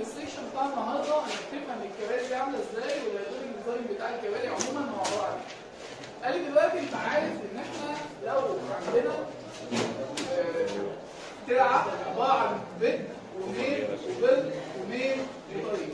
السيكشن بتاع النهارده انك تفهم الكباري دي عامله ازاي والهيدروليك ديزاين بتاع الكباري عموما هو عباره عن ايه. قال لي دلوقتي انت عارف ان احنا لو عندنا آه، تلعب عباره عن بيت وميل وبيت وميل وطريق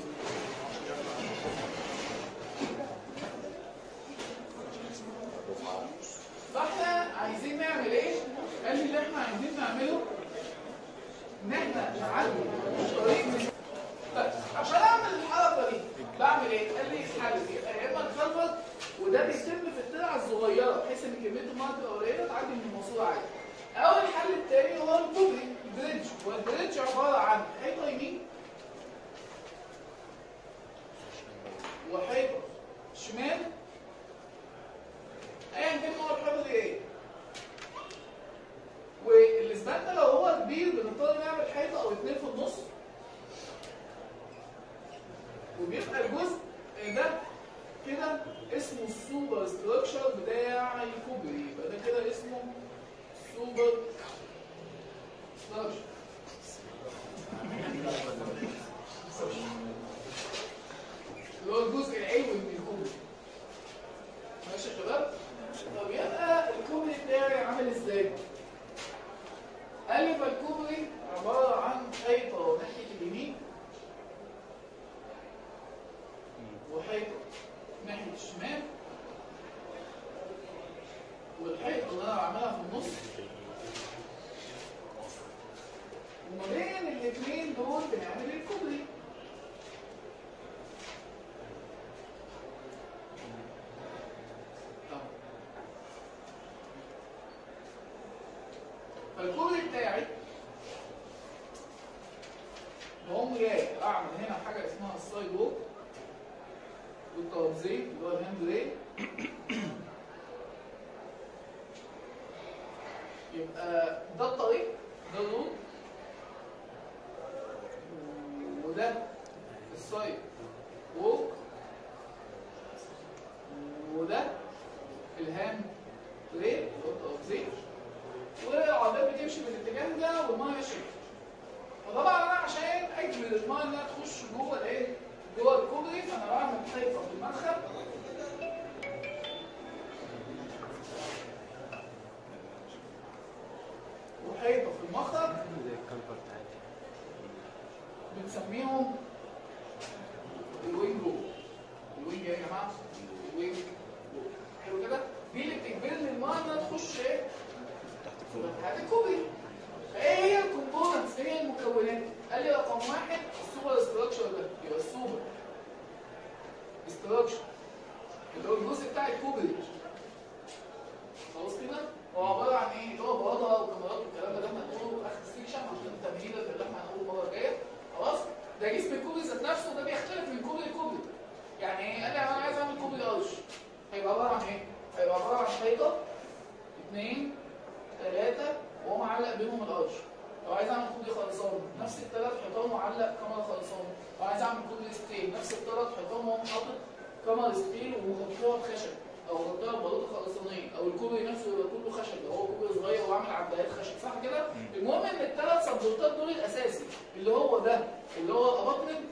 فاحنا عايزين نعمل ايه؟ قال لي اللي احنا عايزين نعمله ان احنا نعدي الطريق من طيب عشان اعمل الحركه دي بعمل ايه؟ قال لي حل يا اما الخلفت وده بيتم في الترعه الصغيره بحيث ان كميه الميه تبقى قليله تعدي من الماسوره عادي. او الحل الثاني هو الكوبري البريدج والبريدج عباره عن حيطه يمين وحيطه شمال ايا كان نوع الحيطه دي ايه والاسبان ده لو هو كبير بنضطر نعمل حيطه او اتنين في النص وبيبقى الجزء ده كده اسمه السوبر ستراكشر بتاع الكوبري يبقى ده كده اسمه سوبر ستراكشر اللي هو الجزء العلوي من الكوبري ماشي يا شباب طب يبقى الكوبري بتاعي عامل ازاي قال لي فالكوبري عباره عن حيطه ناحيه اليمين وحيطه ناحيه الشمال والحيطه اللي انا بعملها في النص وما بين الاثنين دول بنعمل الكوبري طب. فالكوبري بتاعي بقوم جاي اعمل هنا حاجه اسمها السايد ووك والتوزيع اللي هو الهاند ريل يبقى ده الطريق ده الرود وده السايد ووك وده الهاند ريل اللي هو التوزيع والعربيات بتمشي في الاتجاه ده والميه ماشيه فطبعا انا عشان اجبر الميه انها تخش جوه الايه؟ جوه الكوبري فانا بعمل حيطه في المدخل وحيطه في المخرج زي الكالفرت عادي بنسميهم الوينج جو الوينج يا جماعه الوينج جو حلو كده دي اللي بتجبرني الميه انها تخش ايه؟ تحت الكوبري هات الكوبري فايه هي الكومبوننتس ايه هي المكونات قال لي رقم واحد السوبر ستراكشر ده يبقى السوبر ستراكشر اللي هو الجزء بتاع الكوبري خلاص كده هو عباره عن ايه هو بوضع وكاميرات والكلام ده احنا هنقوله في اخر السيكشن عشان تمهيدا للي احنا هنقوله المره الجايه خلاص ده جسم الكوبري ذات نفسه ده بيختلف من كوبري لكوبري يعني ايه قال لي انا عايز اعمل كوبري ارش هيبقى عباره عن ايه هيبقى عباره عن حيطه اثنين ثلاثة وهو معلق بينهم الارش لو عايز اعمل كوبري خرسانة نفس الثلاث حيطان معلق كاميرا خرسانة لو عايز اعمل كوبري ستيل نفس الثلاث حيطان وهو حاطط كاميرا ستيل ومغطيها بخشب او مغطيها ببلاطه خرسانيه او الكوبري نفسه يبقى كله خشب لو هو كوبري صغير وعامل عدايات خشب صح كده المهم ان الثلاث سبورتات دول الاساسي اللي هو ده اللي هو الاباطمنت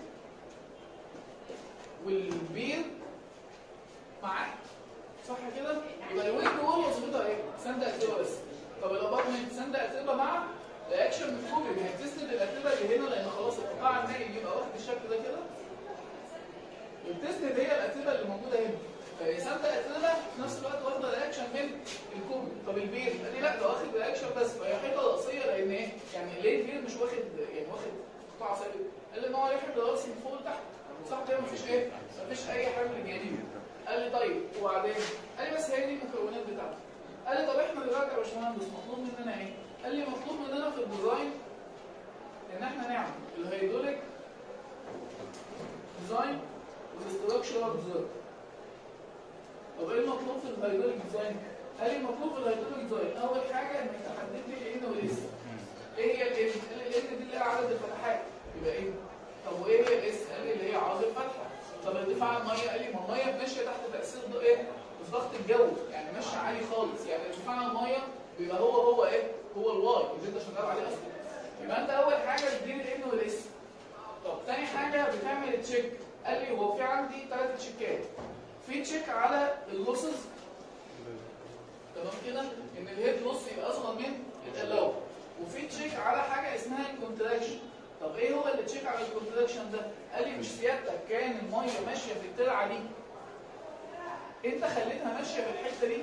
والبير معاه صح كده يبقى الويك دول وظيفتها ايه سند اتربه بس طب الاباطمنت سند اتربه مع رياكشن من الكوبري هتسند الاتربه اللي هنا لان خلاص القطاع المائي يبقى واخد الشكل ده كده بتسند هي الاتربه اللي موجوده هنا فهي سند اتربه في نفس الوقت واخده رياكشن من الكوبري طب البير قال لي لا ده واخد رياكشن بس فهي حيطه راسيه لان ايه يعني ليه البير مش واخد يعني واخد قطاع ثابت قال لي ان هو يحمل راسي من فوق لتحت صح كده مفيش ايه مفيش اي حمل جانبي قال لي طيب وبعدين قال لي بس هي دي المكونات بتاعته قال لي طب احنا دلوقتي يا باشمهندس مطلوب مننا ايه قال لي مطلوب مننا في الديزاين ان احنا نعمل الهيدروليك ديزاين والاستراكشرال ديزاين طب ايه المطلوب في الهيدروليك ديزاين قال لي المطلوب في الهيدروليك ديزاين اول حاجه انك تحدد لي الان والاس ايه هي الان قال لي الان دي اللي هي عدد الفتحات يبقى ايه طب وايه هي الاس قال لي اللي هي عدد الفتحه طب ارتفاع الميه قال لي ما الميه ماشيه تحت تاثير ضوء ايه ضغط الجو يعني ماشيه عالي خالص يعني ارتفاع الميه بيبقى هو هو ايه هو الواي اللي انت شغال عليه اصلا يبقى انت اول حاجه تديني الان والاس طب تاني حاجه هو في عندي ثلاث تشيكات في تشيك على اللوسز تمام كده ان الهيد لوس يبقى اصغر من الالاو وفي تشيك على حاجه اسمها الكونتراكشن طب ايه هو اللي تشيك على الكونتراكشن ده قال لي مش سيادتك كان الميه ماشيه في الترعه دي انت خليتها ماشيه في الحته دي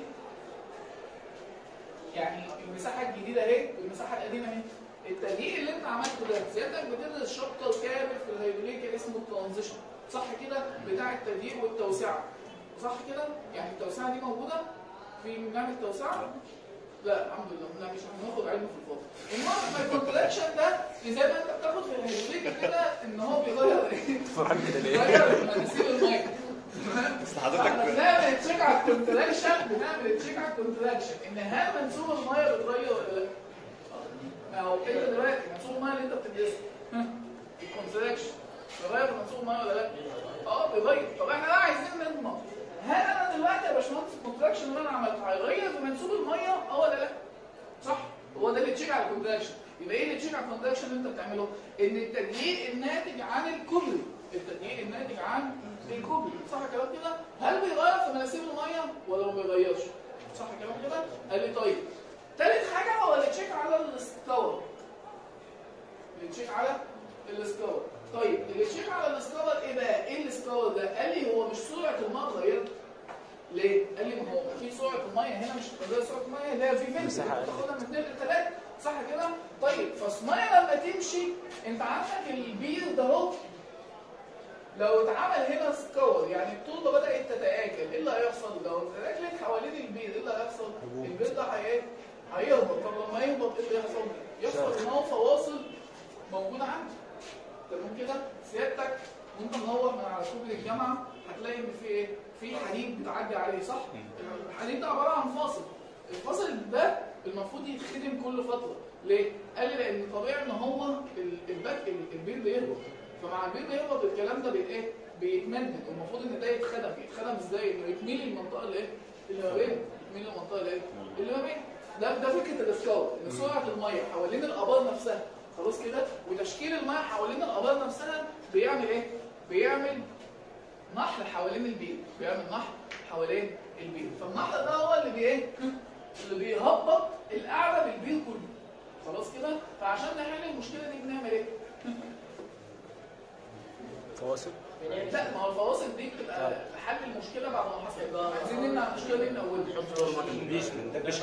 يعني المساحه الجديده اهي والمساحه القديمه اهي التغيير اللي انت عملته ده سيادتك بتدرس شابتر كامل في الهيدروليك اسمه الترانزيشن صح كده بتاع التغيير والتوسعه صح كده يعني التوسعه دي موجوده في بنعمل توسعه لا الحمد لله لا مش هناخد علم في الفاضي المهم الكونتراكشن ده زي ما انت بتاخد في الهيدروليك كده ان هو بيغير ايه فرحان كده ليه؟ بيغير مناسيب الميه اصل احنا حضرتك بنعمل تشيك على الكونتراكشن بنعمل تشيك على الكونتراكشن ان هل منسوب الميه بيتغير ولا لا؟ ما هو انت دلوقتي منسوب الميه اللي انت بتدرسه ها؟ الكونتراكشن بيغير منسوب الميه ولا لا؟ اه بيغير طب احنا بقى عايزين نضمن هل انا دلوقتي يا باشمهندس الكونتراكشن اللي انا عملته هيغير في منسوب الميه اه ولا لا؟ صح؟ هو ده اللي تشيك على الكونتراكشن يبقى ايه اللي تشيك على الكونتراكشن اللي انت بتعمله؟ ان التدقيق الناتج عن الكوبري التدقيق الناتج عن الكوبري صح كلام كده؟ هل بيغير في مناسيب الميه ولا ما بيغيرش؟ صح كلام كده؟ قال لي طيب تالت حاجه هو اللي تشيك على السكور اللي تشيك على السكور طيب اللي تشيك على السكور ايه بقى؟ ايه السكور ده؟ قال لي هو مش سرعه الميه اتغيرت ليه؟ قال لي ما هو في سرعه الميه هنا مش زي سرعه الميه اللي هي في فين مساحة أقل. بتاخدها من 2 ل 3 صح كده؟ طيب فالميه لما تمشي انت عندك البير ده اهو لو اتعمل هنا سكور يعني الطوبه بدات تتاكل ايه اللي هيحصل؟ لو اتاكلت حوالين البير ايه اللي هيحصل؟ البير ده هي هيهبط طب لما يهبط ايه اللي يحصل؟ يحصل ان هو فواصل موجوده عندي تمام كده؟ سيادتك وانت منور من على كوبري الجامعه هتلاقي ان في ايه؟ في حديد بتعدي عليه صح؟ الحديد ده عباره عن فاصل الفاصل ده المفروض يتخدم كل فتره ليه؟ قال لي لان طبيعي ان هو ال- الباك ال- البير بيهبط فمع البير بيهبط الكلام ده بي ايه؟ بيتمدد والمفروض ان ده يتخدم يتخدم ازاي؟ انه يتميل المنطقه اللي ايه؟ اللي ما بينه يتميل المنطقه اللي ايه؟ اللي ما بينه ده ده فكره الاسكار ان سرعه الميه حوالين الابار نفسها خلاص كده وتشكيل الميه حوالين الابار نفسها بيعمل ايه؟ بيعمل نحل حوالين البير بيعمل نحل حوالين البير فالنحل ده هو اللي بي ايه اللي بيهبط القعده بالبير كله خلاص كده فعشان نحل المشكله دي بنعمل ايه فواصل لا ما هو الفواصل دي بتبقى حل المشكله بعد ما حصلت عايزين نمنع المشكله دي من اولها تلبيش بندبش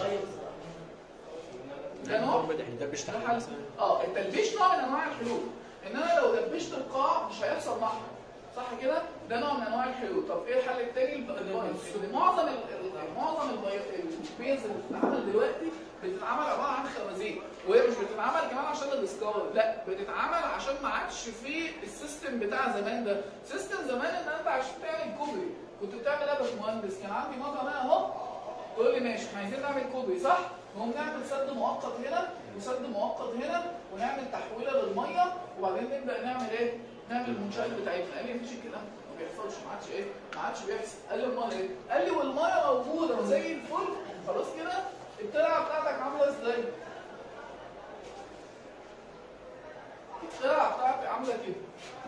ده نوع بندبش ده تحت حل اه التلبيش نوع من انواع الحلول ان انا لو دبشت القاع مش هيحصل نحر صح كده ده نوع من انواع الحلول طب ايه الحل التاني الب- البايظ معظم ال- ال- معظم البي- البيز اللي بتتعمل دلوقتي بتتعمل عباره عن خوازيق وهي مش بتتعمل كمان عشان الاسكار لا بتتعمل عشان ما عادش في السيستم بتاع زمان ده سيستم زمان ان انت عشان تعمل كوبري كنت بتعمل ايه يا باشمهندس كان عندي مطعم انا اهو تقول لي ماشي احنا عايزين نعمل كوبري صح؟ نقوم نعمل سد مؤقت هنا وسد مؤقت هنا ونعمل تحويله للميه وبعدين نبدا نعمل ايه؟ نعمل المنشات بتاعتنا قال لي مفيش الكلام ده ما بيحصلش ما عادش ايه؟ ما عادش بيحصل قال لي امال ايه؟ قال لي والميه موجوده وزي الفل خلاص كده الترعه بتاعتك عامله ازاي؟ الترعه بتاعتي عامله كده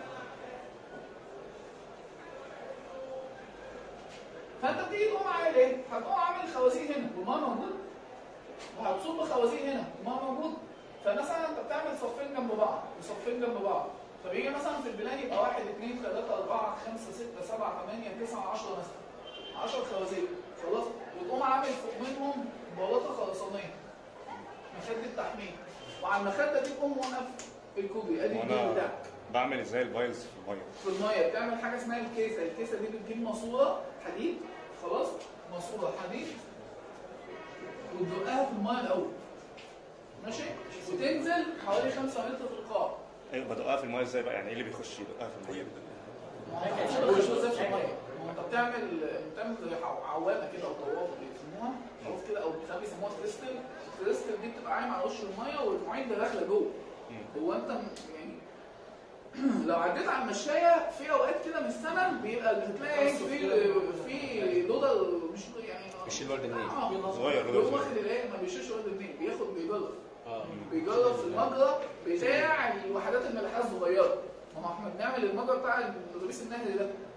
فانت بتيجي تقوم عامل ايه؟ هتقوم عامل خوازيق هنا والميه موجوده وهتصب خوازيق هنا والميه موجوده فمثلا انت بتعمل صفين جنب بعض وصفين جنب بعض فبيجي مثلا في البلان يبقى 1 2 3 4 5 6 7 8 9 10 مثلا 10 خوازيق خلاص وتقوم عامل فوق منهم بلاطه خرسانيه مخده تحميل وعلى المخده دي تقوم موقف الكوبري ادي الجيل وانا بتاعك بعمل ازاي الفايلز في الميه في الميه بتعمل حاجه اسمها الكيسه الكيسه دي بتجيب ماسوره حديد خلاص ماسوره حديد وتزقها في الميه الاول ماشي وتنزل حوالي 5 متر في القاع ايوه بدقها في الميه ازاي بقى يعني ايه اللي بيخش يدقها في الميه ما هو انت مش بالذات في الميه ما هو انت بتعمل بتعمل زي عو- عوامه كده او طوافه بيسموها خلاص كده او بيسموها بيسموها تريستل التريستل دي بتبقى عايمه على وش الميه والمعيد ده داخله جوه هو انت م- يعني لو عديت على المشايه في اوقات كده من السنه بيبقى بتلاقي في في لودر مش يعني بيشيل ورد النيل. آه. صغير لودر يقوم صغير. واخد الايه ما بيشيلش ورد النيل بياخد بيجرب اه بيجرب في المجرى بتاع الوحدات الملاحيه الصغيره ما هو احنا بنعمل المجرى بتاع الاتوبيس النهري ده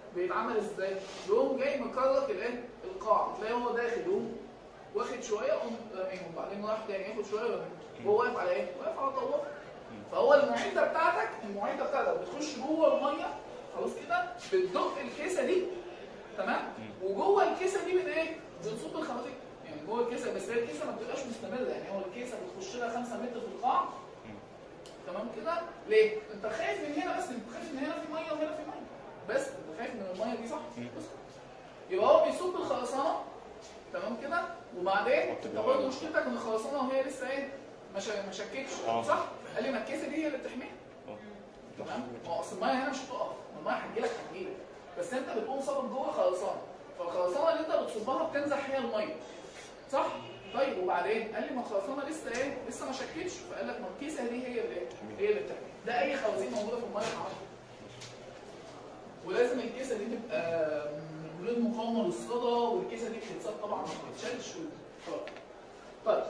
بيتعمل ازاي؟ يقوم جاي مكرك الايه؟ القاع تلاقي هو داخل يقوم واخد شويه يقوم راميهم بعدين راح تاني ياخد شويه ويرميهم هو واقف على ايه؟ واقف على طوافه فهو المعده بتاعتك المعده بتاعتك بتخش جوه الميه خلاص كده بتدق الكيسه دي تمام وجوه الكيسه دي بت ايه؟ بنصب الخراطيم يعني جوه الكيسه بس هي الكيسه ما بتبقاش مستمره يعني هو الكيسه بتخش لها 5 متر في القاع تمام كده ليه؟ انت خايف من هنا بس انت خايف ان هنا في ميه وهنا في ميه بس انت خايف من الميه دي صح؟ بس يبقى هو بيصب الخرسانه تمام كده وبعدين انت برضه مشكلتك ان الخرسانه وهي لسه ايه؟ ما شا- ما شكتش اه. صح؟ قال لي ما الكيسه دي هي اللي بتحميها تمام؟ ما هو اصل الميه هنا مش هتقف الميه هتجيلك هتجيلك بس انت بتقوم صابب جوه خرسانه فالخرسانه اللي انت بتصبها بتنزح هي الميه صح؟ طيب وبعدين قال لي ما الخرسانه لسه ايه؟ لسه ما شكتش فقال لك ما الكيسه دي هي اللي هي اللي بتحمي ده اي خوازيق موجوده في الميه عملها ولازم الكيسه دي تبقى من غير مقاومه للصدى والكيسه دي بتتساب طبعا ما بتتشالش خلاص. طيب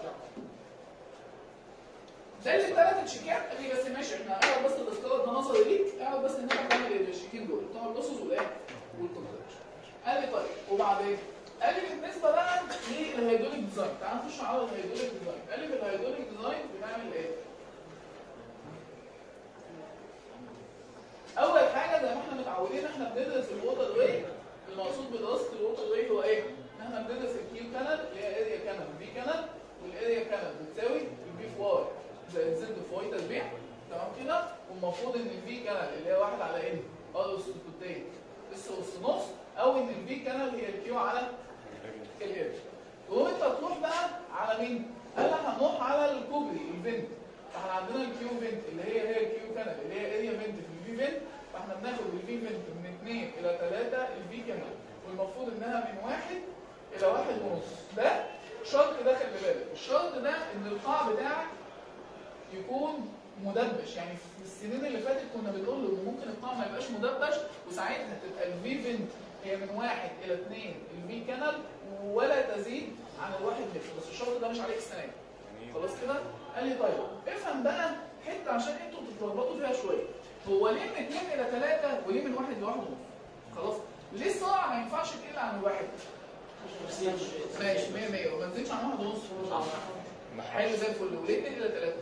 ده اللي الثلاث تشيكات قال لي بس ماشي احنا اعرف بس الاستيراد ده نظري ليك اعرف بس ان احنا بنعمل الشيكين دول بتوع اللوسز والايه والكونتراكشن قال لي طيب وبعدين قال لي بالنسبه بقى للهيدروليك ديزاين تعال نخش على الهيدروليك ديزاين قال لي في الهيدروليك ديزاين بنعمل ايه؟ اول حاجه زي ما احنا متعودين احنا بندرس الووتر واي المقصود بدراسه الووتر واي هو ايه؟ ان احنا بندرس الكيو كانال اللي هي اريا كانال في كانال والاريا كانال بتساوي البي في واي زائد زد في واي تربيع تمام كده والمفروض ان الفي كانال اللي هي واحد على ان ار اس توتين اس اس نص او ان الفي كانال هي الكيو على الاريا وانت تروح بقى على مين؟ قال لك هنروح على الكوبري الفنت فاحنا عندنا الكيو فنت اللي هي هي الكيو كانال اللي هي اريا فنت في الفي فنت فاحنا بناخد الفي فنت من 2 الى 3 الفي كانال والمفروض انها من 1 الى 1 ونص ده شرط ده خلي بالك الشرط ده ان القاع بتاعك يكون مدبش يعني في السنين اللي فاتت كنا بنقول له ان ممكن القاع ما يبقاش مدبش وساعتها تبقى الفي فنت هي من 1 الى 2 الفي كانال ولا تزيد عن الواحد متر بس الشرط ده مش عليك السنه دي خلاص كده قال لي طيب افهم بقى حته عشان انتوا تتلخبطوا فيها شويه هو ليه من 2 الى 3 وليه من 1 ل 1 ونص خلاص ليه السرعه ما ينفعش تقل عن الواحد ماشي 100 100 وما تزيدش عن 1 ونص حلو زي الفل وليه 2 الى 3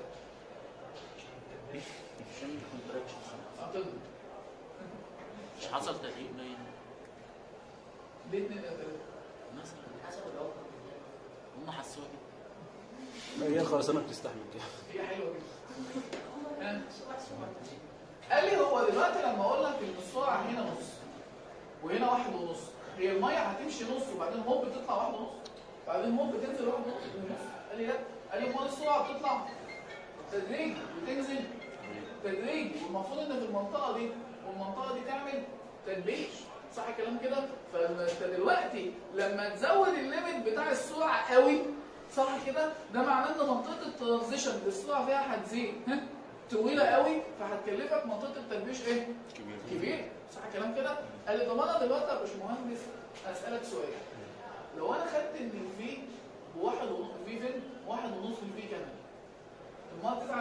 عشان كونتراكشن اعتقد مش حصل تغيير باين ليه 2 الى 3 مثلا حسب العمر هم حسوها كده هي الخرسانه بتستحمل كده هي حلوه جدا ها؟ قال لي هو دلوقتي لما اقول لك ان السرعه هنا نص وهنا واحد ونص هي الميه هتمشي نص وبعدين هوب تطلع واحد ونص بعدين هوب تنزل واحد ونص ونص قال لي لا قال لي امال السرعه بتطلع تدريجي وتنزل تدريجي والمفروض ان في المنطقه دي والمنطقه دي تعمل تدبيش صح الكلام كده فانت دلوقتي لما تزود الليميت بتاع السرعه قوي صح كده ده معناه ان منطقه الترانزيشن اللي السرعه فيها هتزيد ها؟ طويله قوي فهتكلفك منطقه التدبيش ايه كبير كبير صح الكلام كده قال لي طب انا دلوقتي يا باشمهندس اسالك سؤال لو انا خدت ان الفي بواحد ونص في فين واحد ونص الفي كمان طب ما تزعل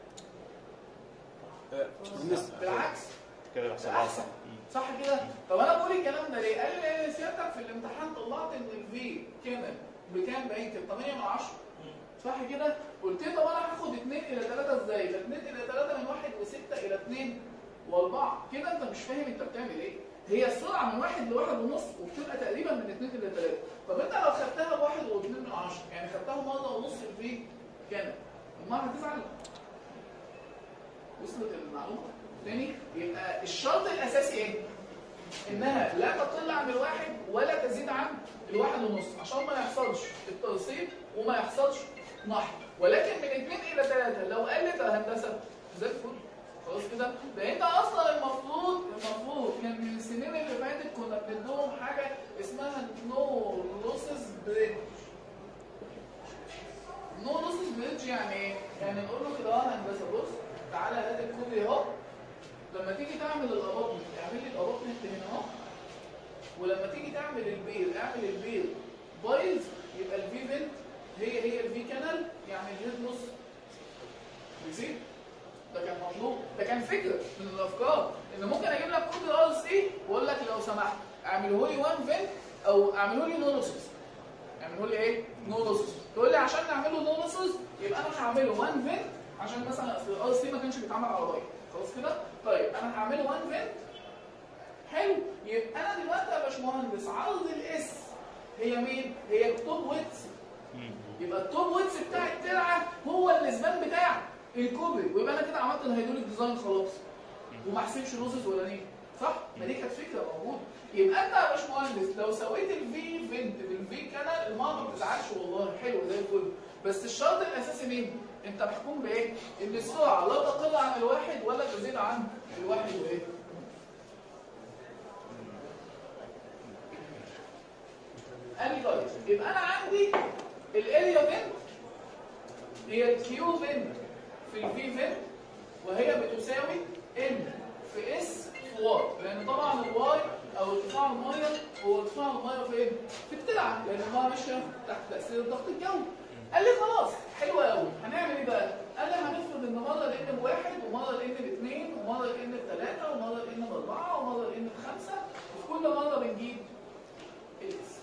بالنسبه بالعكس كده بيحصل ده احسن صح كده طب انا بقول الكلام ده ليه قال لي لان سيادتك في الامتحان طلعت ان الفي كمان بكام باين كده 8 من 10 صح كده قلت له طب انا هاخد 2 الى 3 ازاي ف 2 الى 3 من 1 و6 الى 2 و4 كده انت مش فاهم انت بتعمل ايه هي السرعه من 1 ل 1 ونص وبتبقى تقريبا من 2 الى 3 طب انت لو خدتها بواحد و2 من 10 يعني خدتها مره ونص الفي كام ما هتزعل وصلت المعلومه تاني يبقى الشرط الاساسي ايه انها لا تقل عن الواحد ولا تزيد عن الواحد ونص عشان ما يحصلش الترسيب وما يحصلش نحر ولكن من 2 الى 3 لو قلت الهندسه زي الفل خلاص كده ده انت اصلا المفروض المفروض كان من السنين اللي فاتت كنا بنديهم حاجه اسمها نو لوسز بريدج نو لوسز بريدج يعني ايه؟ يعني نقول له كده اه هندسه بص تعالى هات الكوبري اهو لما تيجي تعمل الاباطمنت اعمل لي الاباطمنت هنا اهو ولما تيجي تعمل البير اعمل البير بايظ يبقى الفي فنت هي هي الفي كانال يعني الهيد نص بيزيد ده كان مطلوب ده كان فكره من الافكار ان ممكن اجيب لك كود ال سي واقول لك لو سمحت اعمله لي وان فين او اعمله لي نولوسيس اعمله لي ايه نولوسيس تقول لي عشان نعمله نولوسيس يبقى انا هعمله وان فين عشان مثلا اصل ال سي ما كانش بيتعمل على بايت خلاص كده طيب انا هعمله وان فين حلو يبقى انا دلوقتي يا باشمهندس عرض الاس هي مين هي التوب ويتس يبقى التوب ويتس بتاع الترعه هو النسبان بتاع الكوبري ويبقى انا كده عملت الهيدروليك ديزاين خلاص وما احسبش لوزز ولا نيل صح؟ ما دي كانت فكره موجوده يبقى انت يا باشمهندس لو سويت الفي فينت بالفي كانال الميه ما بتزعلش والله حلو زي الفل بس الشرط الاساسي مين؟ انت محكوم بايه؟ ان السرعه لا تقل عن الواحد ولا تزيد عن الواحد وايه؟ قال لي طيب يبقى انا عندي الاريا فينت هي الكيو فينت في الفي فينت وهي بتساوي ان في اس في واي لان طبعا الواي او ارتفاع الميه هو ارتفاع الميه فين؟ في الترعه لان الميه ماشيه تحت تاثير الضغط الجوي قال لي خلاص حلو قوي هنعمل ايه بقى؟ قال لي هنفرض ان مره الان بواحد ومره الان باثنين ومره الان بثلاثه ومره الان باربعه ومره الان بخمسه وفي كل مره بنجيب الاس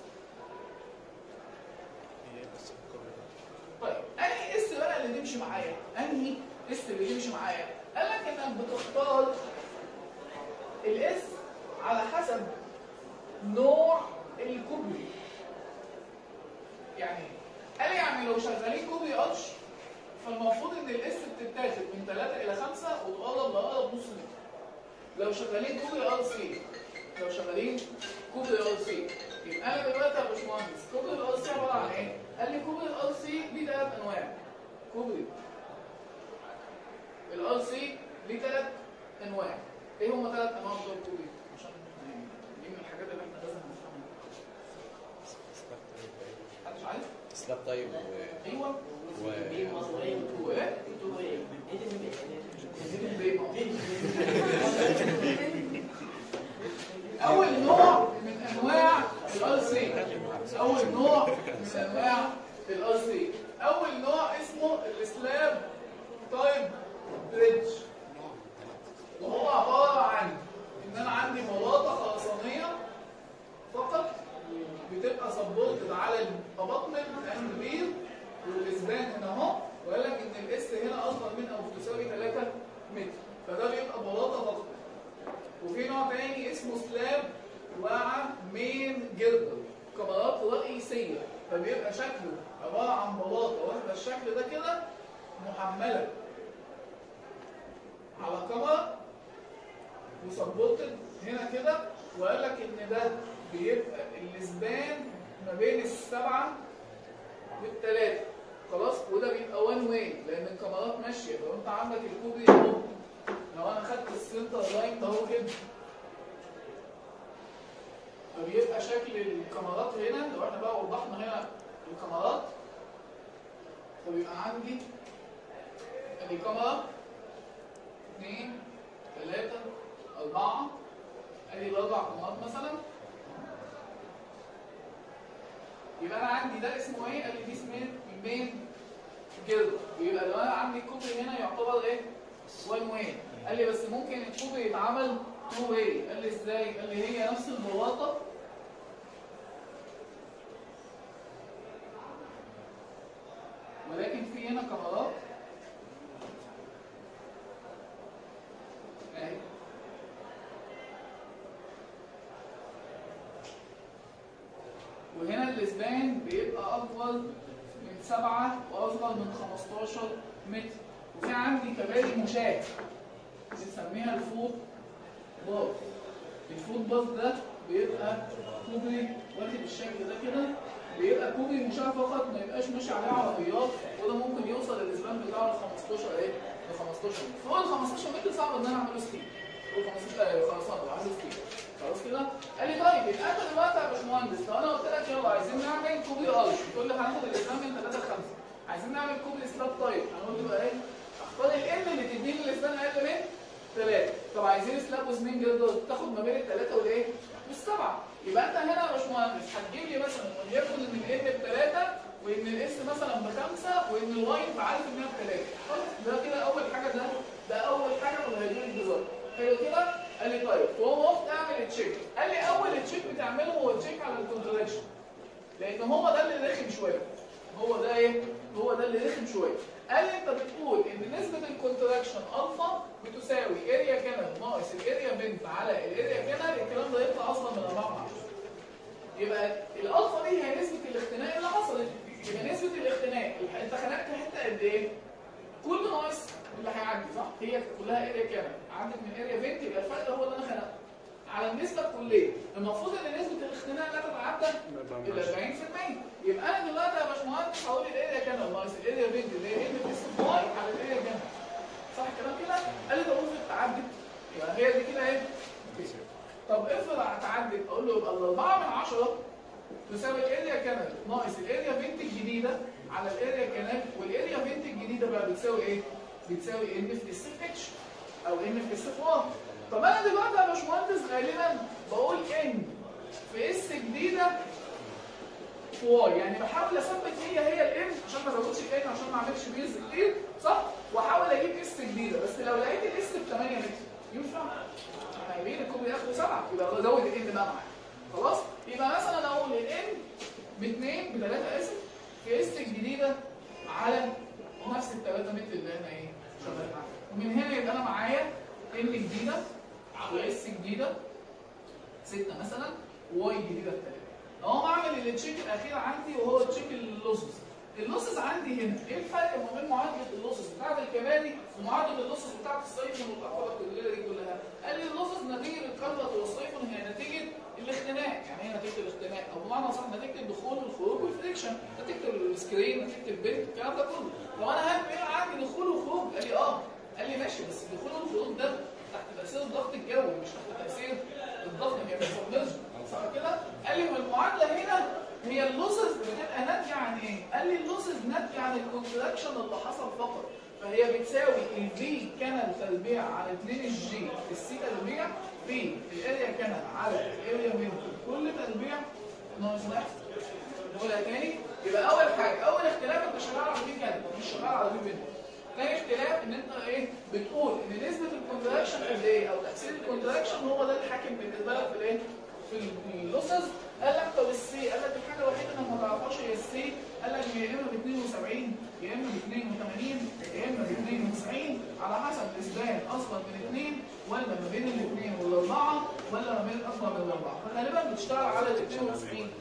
طيب انهي اس بقى اللي تمشي معايا؟ انهي اس اللي تمشي معايا؟ قال لك انك بتختار الاس على حسب نوع الكوبري يعني إيه؟ قال يعني لو شغالين كوبري قطش فالمفروض ان الاس بتتاخد من 3 الى 5 وتقرب لاقرب نص متر لو شغالين كوبري ار سي لو شغالين كوبري ار سي يبقى انا دلوقتي يا باشمهندس كوبري الار سي عباره عن ايه؟ قال لي كوبري الار سي ليه ثلاث انواع كوبري الار سي ليه ثلاث انواع ايه هم ثلاث انواع بتوع الكوبري؟ عشان يعني دي من الحاجات اللي احنا لازم نفهمها محدش عارف؟ سلاب طيب و... ايوه و... وايه؟ اول نوع من انواع الار سي اول نوع من انواع الار سي اول نوع اسمه السلاب تايب بريدج وهو عباره عن ان انا عندي بلاطه خرسانيه فقط بتبقى سبورتد على الاباطمنت اند بير والاسبان هنا اهو وقال لك ان الاس هنا اصغر من او تساوي 3 متر فده بيبقى بلاطه فقط وفي نوع تاني اسمه سلاب مع مين جردل كاميرات رئيسيه فبيبقى شكله عباره عن بلاطه واخده الشكل ده كده محمله على كاميرا وسبورتد هنا كده وقال لك ان ده بيبقى الاسبان ما بين السبعه والثلاثه خلاص وده بيبقى وان واي لان الكاميرات ماشيه لو انت عندك الكوبري اهو لو انا خدت السنتر لاين ده اهو كده فبيبقى شكل الكاميرات هنا لو احنا بقى وضحنا هنا الكاميرات فبيبقى عندي ادي كاميرا اثنين ثلاثة أربعة ادي الأربع كاميرات مثلا يبقى أنا عندي ده اسمه إيه؟ قال لي دي اسمه المين جلد ويبقى لو أنا عندي الكوبري هنا يعتبر إيه؟ وان واي قال لي بس ممكن الكوبري يتعمل تو واي قال لي إزاي؟ قال لي هي نفس البلاطة ولكن في هنا كاميرات اهي وهنا الاسبان بيبقى اكبر من سبعة واصغر من 15 متر وفي عندي كباري مشاة بنسميها الفوت باص الفوت باص ده بيبقى كوبري واخد الشكل ده كده بيبقى كوبري مشاة فقط ما يبقاش ماشي عليه عربيات وده ممكن يوصل الاسبان بتاعه ل 15 ايه ل 15 متر فوق ال 15 متر صعب ان انا اعمله ستيل فوق 15 آه، خرسانه لو عايزه ستيل خلاص كده قال لي طيب يبقى انت دلوقتي يا باشمهندس لو انا قلت لك يلا عايزين نعمل كوبري ارش تقول لي هناخد الاسلام من 3 ل 5 عايزين نعمل كوبري سلاب طيب هنقول له بقى ايه اختار الام اللي تديني الاسلام اقل من 3 طب عايزين سلاب وزمين جلد تاخد ما بين الثلاثه والايه والسبعه يبقى انت هنا يا باشمهندس هتجيب لي مثلا وليكن ان الام بثلاثه وان الاس مثلا بخمسه وان الواي انت عارف انها بثلاثه خلاص ده كده اول حاجه ده ده اول حاجه في الهيدروليك ديزاين حلو كده قال لي طيب تقوم وقت اعمل تشيك قال لي اول تشيك بتعمله هو تشيك على الكونتراكشن لان هو ده اللي رخم شويه هو ده ايه هو ده اللي رخم شويه قال لي انت بتقول ان نسبه الكونتراكشن الفا بتساوي اريا كانال ناقص الاريا بنت على الاريا كانال الكلام ده يطلع اصلا من 4 من 10 يبقى الالفا دي هي نسبه الاختناق اللي حصلت يبقى نسبه الاختناق انت خنقت حته قد ايه كل ناقص اللي هيعدي صح هي كلها اريا كامل عدت من اريا بنت يبقى الفرق هو اللي انا خنقته على النسبه الكليه المفروض ان نسبه الاختناق لا تتعدى ال 40% يبقى انا دلوقتي يا باشمهندس هقول الاريا كامل ناقص الاريا بنت اللي هي ان اس واي على الاريا كامل صح الكلام كده قال لي طب افرض تعدت يبقى هي دي كده ايه طب افرض تعدت اقول له يبقى ال 4 من 10 تساوي الاريا كانال ناقص الاريا بنت الجديده على الاريا كانال والاريا بنت الجديده بقى بتساوي ايه؟ بتساوي ان في اس في اتش او ان في اس في 1 طب انا دلوقتي يا باشمهندس غالبا بقول ان في اس جديده في واي يعني بحاول اثبت هي هي الان عشان ما ازودش الان عشان ما اعملش بيز كتير صح؟ واحاول اجيب اس جديده بس لو لقيت الاس ب 8 متر ينفع؟ هيبين الكوبري ياخد 7 يبقى ازود الان بقى معايا خلاص؟ يبقى مثلا اقول الان ب 2 ب 3 اسف في اس الجديده على نفس ال 3 متر اللي انا ايه شغال معاها ومن هنا يبقى انا معايا ان جديده واس جديده 6 مثلا واي جديده 3 اهو بعمل التشيك الاخير عندي وهو تشيك اللوسز اللوسز عندي هنا ايه الفرق ما بين معادله اللوسز بتاعت الكباري ومعادله اللوسز بتاعت السيفون والقحوله الليله دي كلها قال لي اللوسز نتيجه الكلبط والسيفون هي نتيجه الاختناق يعني هي نتيجه الاختناق او بمعنى صح نتيجه الدخول والخروج والفريكشن نتيجه السكرين نتيجه البنت الكلام ده كله لو انا هعمل ايه عندي دخول وخروج قال لي اه قال لي ماشي بس الدخول والخروج ده تحت تاثير الضغط الجوي مش تحت تاثير الضغط هي مش صح كده قال لي والمعادله هنا هي اللوسز بتبقى ناتجه عن ايه قال لي اللوسز ناتجه عن الكونتراكشن اللي حصل فقط فهي بتساوي الفي كانال تربيع على 2 الجي السي تربيع في الاريا كانال على الاريا من كل تربيع ناقص واحد نقولها تاني يبقى اول حاجه اول اختلاف انت شغال على في كانال مش شغال على في بنت تاني اختلاف ان انت ايه بتقول ان نسبه الكونتراكشن قد ايه او تاثير الكونتراكشن هو ده الحاكم بالنسبه لك في الايه في اللوسز قال لك طب السي قال لك الحاجه الوحيده اللي ما تعرفهاش هي السي قال لك يا اما ب 72 يا اما ب 82 يا اما ب 92 على حسب الاسبان اصغر من 2 ولا ما بين الاثنين والاربعه ولا ما بين اكبر من الاربعه فغالبا بتشتغل على ال 92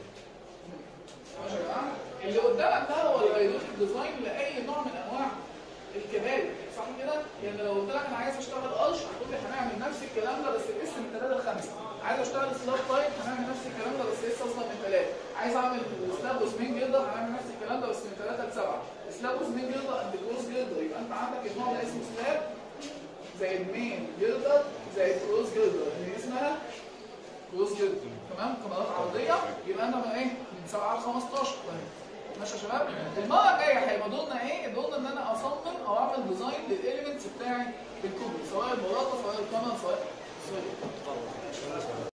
ماشي يا جماعه اللي قدامك ده هو الريدوتيف ديزاين لاي نوع من انواع الكباري صح كده؟ يعني لو قلت لك انا عايز اشتغل قرش هتقول لي هنعمل نفس الكلام ده بس الاس من 3 ل 5 عايز اشتغل سلاب تايب هنعمل نفس الكلام ده بس اس اصلا من 3 عايز اعمل سلاب وسمين جلدر هنعمل نفس الكلام ده بس من 3 ل 7 سلاب وسمين جلدر قد كروس جلدر يبقى انت عندك النوع ده اسمه سلاب زي المين جلدر زي الكروس جلدر اللي اسمها كروس جلدر تمام كاميرات عرضيه يبقى انا من ايه من 7 ل 15 طيب ماشي يا شباب المره الجايه هيبقى دورنا ايه دورنا ان انا اصمم او اعمل ديزاين للاليمنتس بتاعي في الكوبري سواء البلاطه سواء الكاميرا سواء سوري